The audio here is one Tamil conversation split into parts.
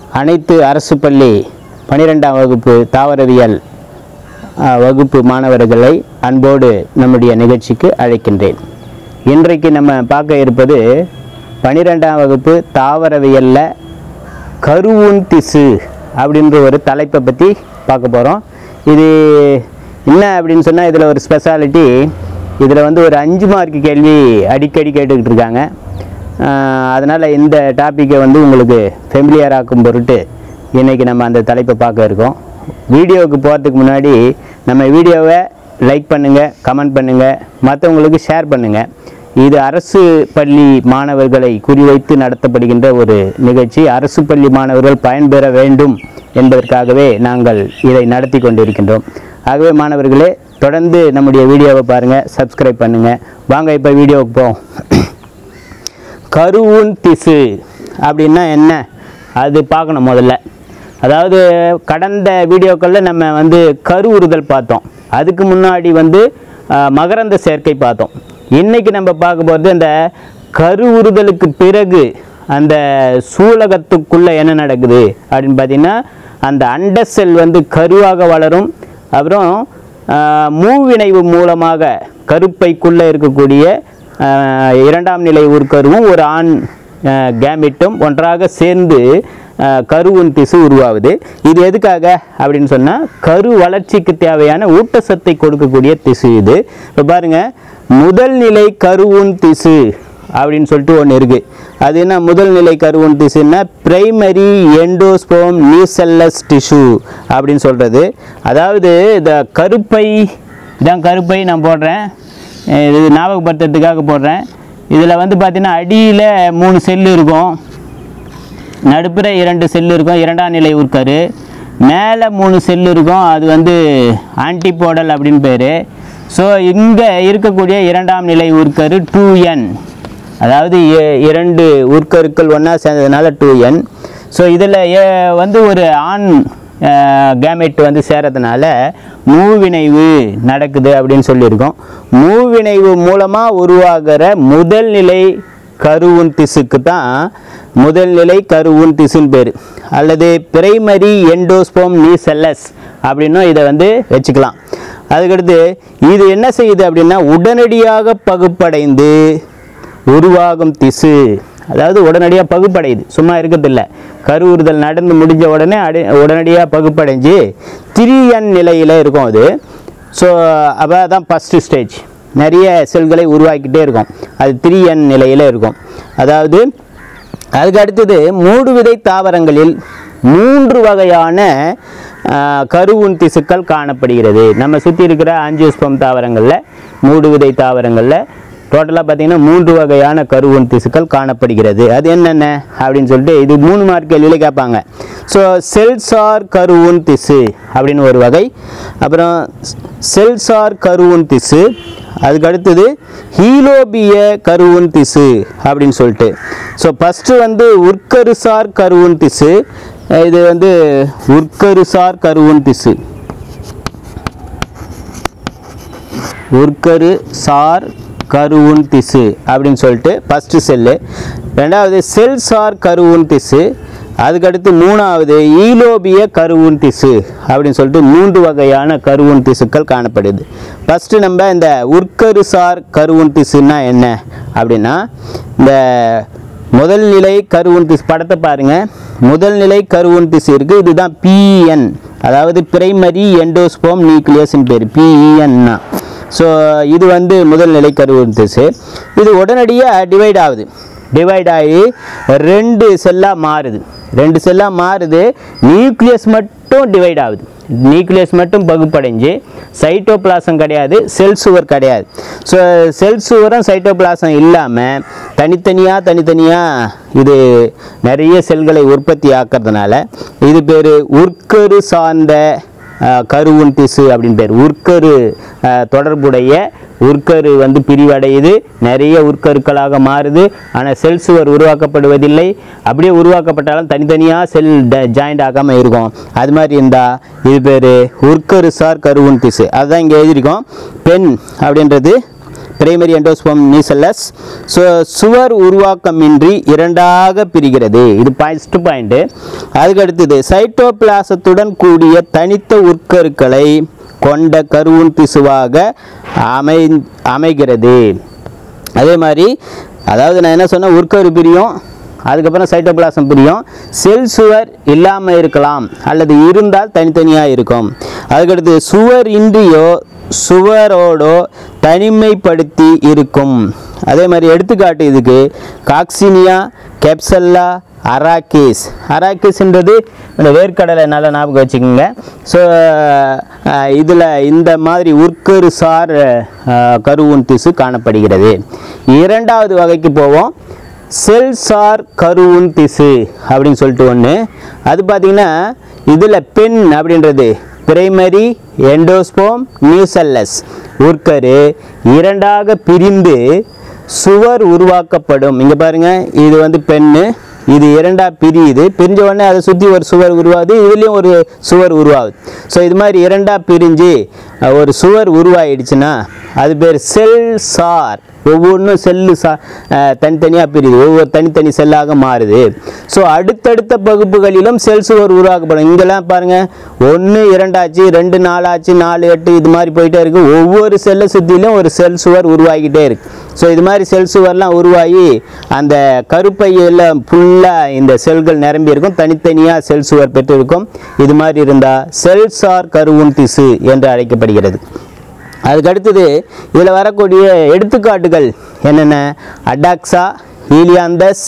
அனைத்து அரசு பள்ளி பனிரெண்டாம் வகுப்பு தாவரவியல் அஹ், வகுப்பு மாணவர்களை அன்போடு நம்முடைய நிகழ்ச்சிக்கு அழைக்கின்றேன் இன்றைக்கு நம்ம பார்க்க இருப்பது பனிரெண்டாம் வகுப்பு தாவரவியலில் கருவுன் திசு அப்படின்ற ஒரு தலைப்பை பற்றி பார்க்க போகிறோம் இது என்ன அப்படின்னு சொன்னால் இதில் ஒரு ஸ்பெஷாலிட்டி இதில் வந்து ஒரு அஞ்சு மார்க் கேள்வி அடிக்கடி கேட்டுக்கிட்டு இருக்காங்க அதனால் இந்த டாப்பிக்கை வந்து உங்களுக்கு ஃபெமிலியர் ஆக்கும் பொருட்டு இன்றைக்கி நம்ம அந்த தலைப்பை பார்க்க இருக்கோம் வீடியோவுக்கு போகிறதுக்கு முன்னாடி நம்ம வீடியோவை லைக் பண்ணுங்கள் கமெண்ட் பண்ணுங்கள் மற்றவங்களுக்கு ஷேர் பண்ணுங்கள் இது அரசு பள்ளி மாணவர்களை குறிவைத்து நடத்தப்படுகின்ற ஒரு நிகழ்ச்சி அரசு பள்ளி மாணவர்கள் பயன்பெற வேண்டும் என்பதற்காகவே நாங்கள் இதை நடத்தி கொண்டிருக்கின்றோம் ஆகவே மாணவர்களே தொடர்ந்து நம்முடைய வீடியோவை பாருங்கள் சப்ஸ்கிரைப் பண்ணுங்கள் வாங்க இப்போ வீடியோவுக்கு போவோம் கருவுன் திசு அப்படின்னா என்ன அது பார்க்கணும் முதல்ல அதாவது கடந்த வீடியோக்களில் நம்ம வந்து கருவுறுதல் பார்த்தோம் அதுக்கு முன்னாடி வந்து ஆஹ், மகரந்த சேர்க்கை பார்த்தோம் இன்னைக்கு நம்ம பார்க்க போகிறது அந்த கருவுறுதலுக்கு பிறகு அந்த சூலகத்துக்குள்ளே என்ன நடக்குது அப்படின்னு பார்த்தீங்கன்னா அந்த அண்ட செல் வந்து கருவாக வளரும் அப்புறம் ஆஹ், மூவிணைவு மூலமாக கருப்பைக்குள்ளே இருக்கக்கூடிய ஆஹ், இரண்டாம் நிலை உருக்கருவும் ஒரு ஆண் ஆஹ், கேமிட்டும் ஒன்றாக சேர்ந்து ஆஹ், கருவுன் திசு உருவாகுது இது எதுக்காக அப்படின்னு சொன்னால் கரு வளர்ச்சிக்கு தேவையான ஊட்டச்சத்தை கொடுக்கக்கூடிய திசு இது இப்போ பாருங்கள் முதல் நிலை கருவுன் திசு அப்படின்னு சொல்லிட்டு ஒன்று இருக்குது அது என்ன முதல் நிலை கருவுன் திசுன்னா பிரைமரி எண்டோஸ்போம் நியூசெல்லஸ் டிஷ்யூ அப்படின்னு சொல்கிறது அதாவது இந்த கருப்பை இதான் கருப்பை நான் போடுறேன் அஹ் இது ஞாபகப்படுத்துறதுக்காக போடுறேன் இதில் வந்து பார்த்தீங்கன்னா அடியில் மூணு செல்லு இருக்கும் நடுப்புற இரண்டு செல்லு இருக்கும் இரண்டாம் நிலை உட்கரு மேலே மூணு செல்லு இருக்கும் அது வந்து ஆன்டிபோடல் அப்படின்னு பேர் ஸோ இங்கே இருக்கக்கூடிய இரண்டாம் நிலை உட்கரு டூ என் அதாவது இ- இரண்டு உட்கருக்கள் ஒன்றா சேர்ந்ததுனால டூ என் ஸோ இதில் வந்து ஒரு ஆண் கேமெட் வந்து சேரதுனால மூவிணைவு நடக்குது அப்படின்னு சொல்லியிருக்கோம் மூவிணைவு மூலமாக உருவாகிற முதல் நிலை கருவுன் திசுக்கு தான் முதல் நிலை கருவுன் திசுன்னு பேர் அல்லது பிரைமரி எண்டோஸ்போம் நீசெல்லஸ் அப்படின்னும் இதை வந்து வச்சுக்கலாம் அதுக்கடுத்து இது என்ன செய்யுது அப்படின்னா உடனடியாக பகுப்படைந்து உருவாகும் திசு அதாவது உடனடியாக பகுப்படையுது சும்மா இருக்கிறதில்ல கருவுறுதல் நடந்து முடிஞ்ச உடனே அடி உடனடியாக பகுப்படைஞ்சு திரியன் நிலையில் இருக்கும் அது ஸோ அப்போ தான் ஃபஸ்ட்டு ஸ்டேஜ் நிறைய செல்களை உருவாக்கிட்டே இருக்கும் அது திரியன் நிலையில் இருக்கும் அதாவது அதுக்கு அடுத்தது மூடு விதை தாவரங்களில் மூன்று வகையான ஆஹ், கருவுன் திசுக்கள் காணப்படுகிறது நம்ம சுற்றி இருக்கிற ஆஞ்சியோஸ்பம் தாவரங்களில் மூடு விதை தாவரங்களில் டோட்டலாக பார்த்தீங்கன்னா மூன்று வகையான கருவுன் திசுக்கள் காணப்படுகிறது அது என்னென்ன அப்படின்னு சொல்லிட்டு இது மூணு மார்க் கேள்வியில் கேட்பாங்க ஸோ செல்சார் கருவுன் திசு அப்படின்னு ஒரு வகை அப்புறம் செல்சார் கருவுன் திசு அதுக்கு அடுத்தது ஹீலோபிய கருவுன் திசு அப்படின்னு சொல்லிட்டு ஸோ ஃபஸ்ட்டு வந்து உட்கருசார் கருவுன் திசு இது வந்து உட்கருசார் கருவுன் திசு உட்கரு சார் கருவுன் திசு அப்படின்னு சொல்லிட்டு ஃபஸ்ட்டு செல்லு ரெண்டாவது செல் சார் கருவுன் திசு அதுக்கடுத்து மூணாவது ஈலோபிய கருவுன் திசு அப்படின்னு சொல்லிட்டு மூன்று வகையான கருவுன் திசுக்கள் காணப்படுது ஃபஸ்ட்டு நம்ம இந்த உட்கரு சார் கருவுன் திசுன்னா என்ன அப்படின்னா இந்த முதல் நிலை கருவுன் திசு படத்தை பாருங்க முதல் நிலை கருவுன் திசு இருக்கு இதுதான் பிஎன் அதாவது பிரைமரி எண்டோஸ்போம் நியூக்ளியஸ்னு பேர் பிஇஎன்னா ஸோ இது வந்து முதல் நிலை கருவுன் திசு இது உடனடியாக டிவைட் ஆகுது டிவைட் ஆகி ரெண்டு செல்லாக மாறுது ரெண்டு செல்லாக மாறுது நியூக்ளியஸ் மட்டும் டிவைட் ஆகுது நியூக்ளியஸ் மட்டும் பகுப்படைஞ்சு சைட்டோபிளாசம் கிடையாது செல் சுவர் கிடையாது ஸோ செல் சுவரும் சைட்டோபிளாசம் இல்லாமல் தனித்தனியாக தனித்தனியாக இது நிறைய செல்களை உற்பத்தி ஆக்கிறதுனால இது பேர் உட்கரு சார்ந்த அஹ், கருவுன் திசு அப்படின்னு பேர் உட்கரு அஹ், தொடர்புடைய உட்கரு வந்து பிரிவடையுது நிறைய உட்கருக்களாக மாறுது ஆனால் செல் சுவர் உருவாக்கப்படுவதில்லை அப்படியே உருவாக்கப்பட்டாலும் தனித்தனியாக செல் ஜாயிண்ட் ஆகாமல் இருக்கும் அது மாதிரி இருந்தால் இது பேர் உட்கரு சார் கருவுன் திசு அதுதான் இங்கே எழுதியிருக்கோம் பெண் அப்படின்றது பிரைமரி எண்டோஸ்போம் நீசல்லஸ் ஸோ சுவர் உருவாக்கமின்றி இரண்டாக பிரிகிறது இது ஃபர்ஸ்ட் பாயிண்ட்டு அதுக்கு அடுத்தது சைட்டோபிளாசத்துடன் கூடிய தனித்த உட்கருக்களை கொண்ட கருவுன் திசுவாக அமை அமைகிறது அதே மாதிரி அதாவது நான் என்ன சொன்னேன் உட்கரு பிரியும் அதுக்கப்புறம் சைட்டோபிளாசம் பிரியும் செல் சுவர் இல்லாமல் இருக்கலாம் அல்லது இருந்தால் தனித்தனியாக இருக்கும் அதுக்கடுத்து சுவர் இன்றியோ சுவரோடோ தனிமைப்படுத்தி இருக்கும் அதே மாதிரி எடுத்துக்காட்டு இதுக்கு காக்சினியா கெப்சல்லா அராக்கிஸ் அராக்கிஸ்ன்றது இந்த வேர்க்கடலை நல்லா ஞாபகம் வச்சுக்கோங்க ஸோ இதில் இந்த மாதிரி உட்கரு சார் அஹ், கருவுன் திசு காணப்படுகிறது இரண்டாவது வகைக்கு போவோம் செல் சார் கருவுன் திசு அப்படின்னு சொல்லிட்டு ஒன்று அது பார்த்தீங்கன்னா இதில் பெண் அப்படின்றது பிரைமரி எண்டோஸ்போம் நியூசல்லஸ் உட்கரு இரண்டாக பிரிந்து சுவர் உருவாக்கப்படும் இங்கே பாருங்க இது வந்து பெண்ணு இது இரண்டா பிரியுது பிரிஞ்ச உடனே அதை சுற்றி ஒரு சுவர் உருவாகுது இதுலேயும் ஒரு சுவர் உருவாகுது ஸோ இது மாதிரி இரண்டா பிரிஞ்சு அஹ், ஒரு சுவர் உருவாயிடுச்சுன்னா அது பேர் செல் சார் ஒவ்வொன்றும் செல்லு சா தனித்தனியாக பிரியுது ஒவ்வொரு தனித்தனி செல்லாக மாறுது ஸோ அடுத்தடுத்த பகுப்புகளிலும் செல் சுவர் உருவாக்கப்படும் இங்கெல்லாம் பாருங்கள் ஒன்று இரண்டாச்சு ரெண்டு நாலாச்சு நாலு எட்டு இது மாதிரி போயிட்டே இருக்குது ஒவ்வொரு செல்லை சுற்றிலும் ஒரு செல் சுவர் உருவாகிட்டே இருக்கு ஸோ இது மாதிரி செல் சுவர்லாம் உருவாகி அந்த கருப்பையில் ஃபுல்லாக இந்த செல்கள் நிரம்பி இருக்கும் தனித்தனியாக செல் சுவர் பெற்றிருக்கும் இது மாதிரி இருந்தால் செல் சார் கருவுன் திசு என்று அழைக்கப்படுகிறது அதுக்கு அடுத்தது இதில் வரக்கூடிய எடுத்துக்காட்டுகள் என்னென்ன அடாக்ஸா ஹீலியாந்தஸ்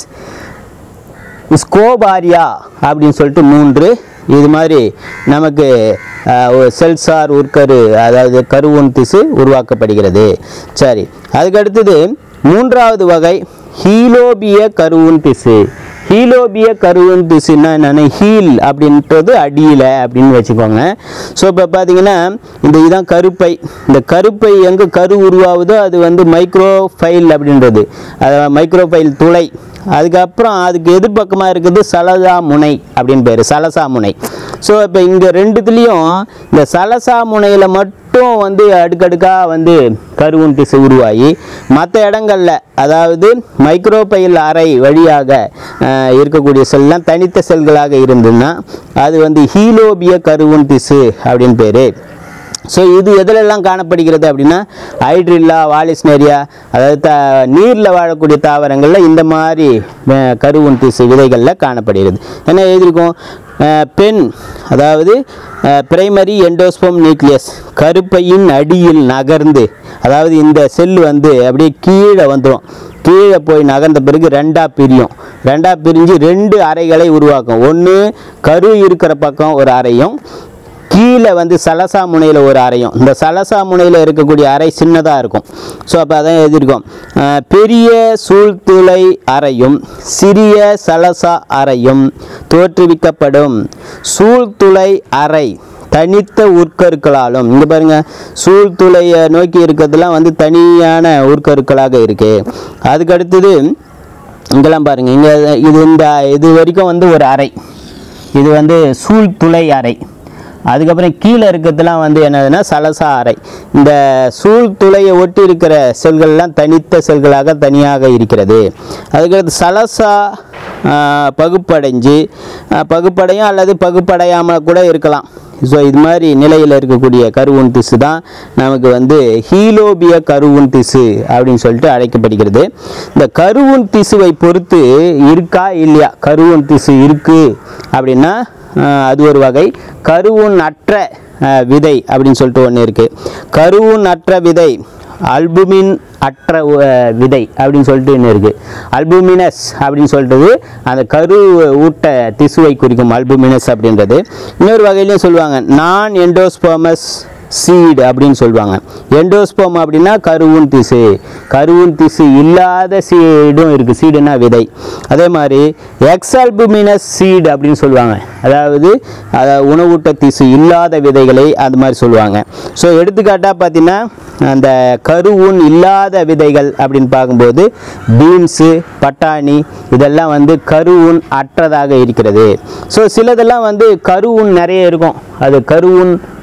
ஸ்கோபாரியா அப்படின்னு சொல்லிட்டு மூன்று இது மாதிரி நமக்கு அஹ், ஒரு செல்சார் உட்கரு அதாவது கருவுன் திசு உருவாக்கப்படுகிறது சரி அதுக்கு அடுத்தது மூன்றாவது வகை ஹீலோபிய கருவுன் திசு ஹீலோபிய கருவுன் திசுன்னா என்னென்ன ஹீல் அப்படின்றது அடியில் அப்படின்னு வச்சுக்கோங்க ஸோ இப்போ பார்த்தீங்கன்னா இந்த இதுதான் கருப்பை இந்த கருப்பை எங்கே கரு உருவாகுதோ அது வந்து மைக்ரோஃபைல் அப்படின்றது அது மைக்ரோஃபைல் துளை அதுக்கப்புறம் அதுக்கு எதிர்பக்கமாக இருக்குது சலசா முனை அப்படின்னு பேர் சலசா முனை ஸோ இப்போ இங்கே ரெண்டுத்துலேயும் இந்த சலசா முனையில் மட்டும் வந்து அடுக்கடுக்காக வந்து கருவுன் திசு உருவாகி மற்ற இடங்களில் அதாவது மைக்ரோபைல் அறை வழியாக அஹ், இருக்கக்கூடிய செல்லாம் தனித்த செல்களாக இருந்ததுன்னா அது வந்து ஹீலோபிய கருவுன் திசு அப்படின்னு பேர் ஸோ இது எதிலெல்லாம் காணப்படுகிறது அப்படின்னா ஹைட்ரில்லா வாலிஸ்னேரியா அதாவது த நீரில் வாழக்கூடிய தாவரங்களில் இந்த மாதிரி அஹ், கருவுன் திசு விதைகளில் காணப்படுகிறது என்ன எழுதியிருக்கோம் அஹ், பெண் அதாவது பிரைமரி எண்டோஸ்போம் நியூக்ளியஸ் கருப்பையின் அடியில் நகர்ந்து அதாவது இந்த செல் வந்து அப்படியே கீழே வந்துடும் கீழே போய் நகர்ந்த பிறகு ரெண்டாக பிரியும் ரெண்டாக பிரிஞ்சு ரெண்டு அறைகளை உருவாக்கும் ஒன்று கரு இருக்கிற பக்கம் ஒரு அறையும் கீழே வந்து சலசா முனையில் ஒரு அறையும் இந்த சலசா முனையில் இருக்கக்கூடிய அறை சின்னதாக இருக்கும் ஸோ அப்போ அதான் எழுதியிருக்கோம் அஹ், பெரிய சூழ்துளை அறையும் சிறிய சலசா அறையும் தோற்றுவிக்கப்படும் சூழ்துளை அறை தனித்த உட்கருக்களாலும் இங்கே பாருங்க சூழ்துளையை நோக்கி இருக்கிறதுலாம் வந்து தனியான உட்கருக்களாக இருக்கு அதுக்கு அடுத்தது இங்கெல்லாம் பாருங்க இங்கே இது இந்த இது வரைக்கும் வந்து ஒரு அறை இது வந்து சூழ்துளை அறை அதுக்கப்புறம் கீழே இருக்கிறதுலாம் வந்து என்னதுன்னா சலசா அறை இந்த சூழ்துளையை ஒட்டி இருக்கிற செல்கள்லாம் தனித்த செல்களாக தனியாக இருக்கிறது அதுக்கடுத்து சலசா ஆ, பகுப்படைஞ்சு ஆ, பகுப்படையும் அல்லது பகுப்படையாமல் கூட இருக்கலாம் ஸோ இது மாதிரி நிலையில் இருக்கக்கூடிய கருவுன் திசு தான் நமக்கு வந்து ஹீலோபிய கருவுன் திசு அப்படின்னு சொல்லிட்டு அழைக்கப்படுகிறது இந்த கருவுன் திசுவை பொறுத்து இருக்கா இல்லையா கருவுன் திசு இருக்கு அப்படின்னா ஆஹ், அது ஒரு வகை கருவுன் அற்ற ஆஹ், விதை அப்படின்னு சொல்லிட்டு ஒன்று இருக்குது கருவுன் அற்ற விதை அல்புமின் அற்ற அஹ், விதை அப்படின்னு சொல்லிட்டு ஒன்று இருக்குது அல்புமினஸ் அப்படின்னு சொல்லிட்டு அந்த கரு ஊட்ட திசுவை குறிக்கும் அல்புமினஸ் அப்படின்றது இன்னொரு வகையிலையும் சொல்லுவாங்க நான் எண்டோஸ்போமஸ் சீடு அப்படின்னு சொல்லுவாங்க எண்டோஸ்போம் அப்படின்னா கருவுன் திசு கருவுன் திசு இல்லாத சீடும் இருக்குது சீடுனா விதை அதே மாதிரி எக்ஸல்புமினஸ் சீடு அப்படின்னு சொல்லுவாங்க அதாவது அதாவது உணவூட்ட திசு இல்லாத விதைகளை அது மாதிரி சொல்லுவாங்க ஸோ எடுத்துக்காட்டாக பார்த்தீங்கன்னா அந்த கருவுன் இல்லாத விதைகள் அப்படின்னு பார்க்கும்போது பீன்ஸு பட்டாணி இதெல்லாம் வந்து கருவுன் அற்றதாக இருக்கிறது ஸோ சிலதெல்லாம் வந்து கருவுன் நிறைய இருக்கும் அது கருவுன்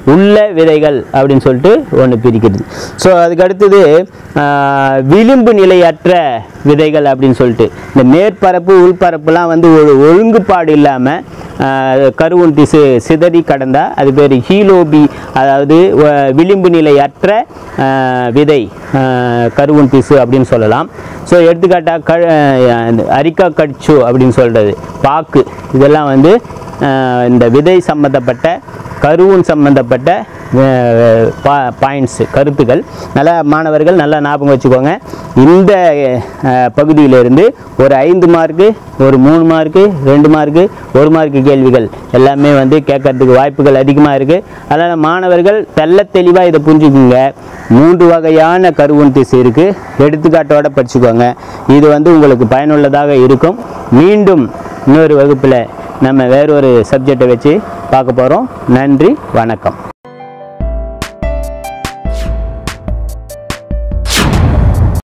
உள்ள விதைகள் அப்படின்னு சொல்லிட்டு ஒன்று பிரிக்கிறது ஸோ அதுக்கு அடுத்தது ஆஹ், விளிம்பு நிலையற்ற விதைகள் அப்படின்னு சொல்லிட்டு இந்த மேற்பரப்பு உள்பரப்புலாம் வந்து ஒரு ஒழுங்குபாடு இல்லாமல் கருவுன் திசு சிதறி கடந்தா அது பேர் ஹீலோபி அதாவது வ- விளிம்பு நிலையற்ற ஆஹ், விதை ஆஹ், கருவுன் திசு அப்படின்னு சொல்லலாம் ஸோ எடுத்துக்காட்டாக க அந்த அரிக்கா கட்சு அப்படின்னு சொல்கிறது பாக்கு இதெல்லாம் வந்து ஆஹ், இந்த விதை சம்மந்தப்பட்ட கருவுன் சம்பந்தப்பட்ட பாயிண்ட்ஸ் கருத்துக்கள் நல்லா மாணவர்கள் நல்லா ஞாபகம் வச்சுக்கோங்க இந்த அஹ், பகுதியிலிருந்து ஒரு ஐந்து மார்க்கு ஒரு மூணு மார்க்கு ரெண்டு மார்க்கு ஒரு மார்க்கு கேள்விகள் எல்லாமே வந்து கேட்கறதுக்கு வாய்ப்புகள் அதிகமாக இருக்குது அதனால் மாணவர்கள் தெள்ள தெளிவாக இதை புரிஞ்சுக்குங்க மூன்று வகையான கருவுன் திசு இருக்குது எடுத்துக்காட்டோட படிச்சுக்கோங்க இது வந்து உங்களுக்கு பயனுள்ளதாக இருக்கும் மீண்டும் இன்னொரு வகுப்பில் நம்ம வேறொரு சப்ஜெக்டை வச்சு பார்க்க போகிறோம் நன்றி வணக்கம்